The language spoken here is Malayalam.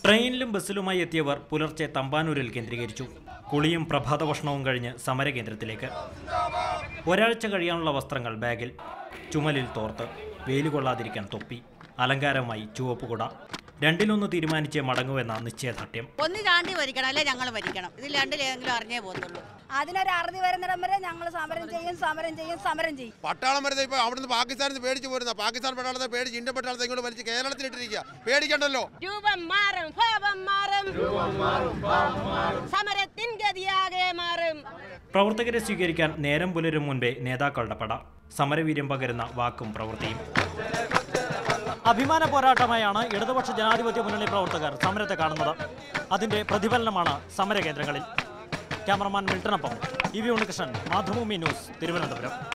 ട്രെയിനിലും ബസ്സിലുമായി എത്തിയവർ പുലർച്ചെ തമ്പാനൂരിൽ കേന്ദ്രീകരിച്ചു കുളിയും പ്രഭാതഭക്ഷണവും കഴിഞ്ഞ് സമരകേന്ദ്രത്തിലേക്ക് ഒരാഴ്ച കഴിയാനുള്ള വസ്ത്രങ്ങൾ ബാഗിൽ ചുമലിൽ തോർത്ത് വെയിൽ കൊള്ളാതിരിക്കാൻ തൊപ്പി അലങ്കാരമായി ചുവപ്പ് കുട രണ്ടിലൊന്ന് തീരുമാനിച്ചേ മടങ്ങുവെന്ന നിശ്ചയദാർഢ്യം ഒന്ന് ചാണ്ടി ഭരിക്കണം അല്ലെ ഞങ്ങൾ ഭരിക്കണം ഇതിൽ രണ്ടിലേതെങ്കിലും അറിഞ്ഞേ പോകുന്നുള്ളൂ അതിനൊരു അറുതി വരുന്നിടം വരെ ഞങ്ങൾ സമരം ചെയ്യും സമരം ചെയ്യും സമരം ചെയ്യും പട്ടാളം വരുന്നത് ഇപ്പോൾ അവിടുന്ന് പാകിസ്ഥാനിൽ നിന്ന് പേടിച്ച് പോരുന്ന പാകിസ്ഥാൻ പട്ടാളത്തെ പേടിച്ച് ഇന്ത്യൻ പട്ടാളത്തെ ഇങ്ങോട്ട് വലിച്ച് കേരളത്തിലിട്ടിരിക്കുക പേടിക്കണ്ടല്ലോ രൂപം മാറും ഭാവം മാറും സമരത്തിൻ ഗതിയാകെ മാറും പ്രവർത്തകരെ സ്വീകരിക്കാൻ നേരം പുലരും മുൻപേ നേതാക്കളുടെ പട സമരവീര്യം പകരുന്ന വാക്കും പ്രവൃത്തിയും അഭിമാന പോരാട്ടമായാണ് ഇടതുപക്ഷ ജനാധിപത്യ മുന്നണി പ്രവർത്തകർ സമരത്തെ കാണുന്നത് അതിന്റെ പ്രതിഫലനമാണ് സമരകേന്ദ്രങ്ങളിൽ ക്യാമറമാൻ മിൽട്ടണൊപ്പം E V Unnikrishnan Mathrubhumi news Thiruvananthapuram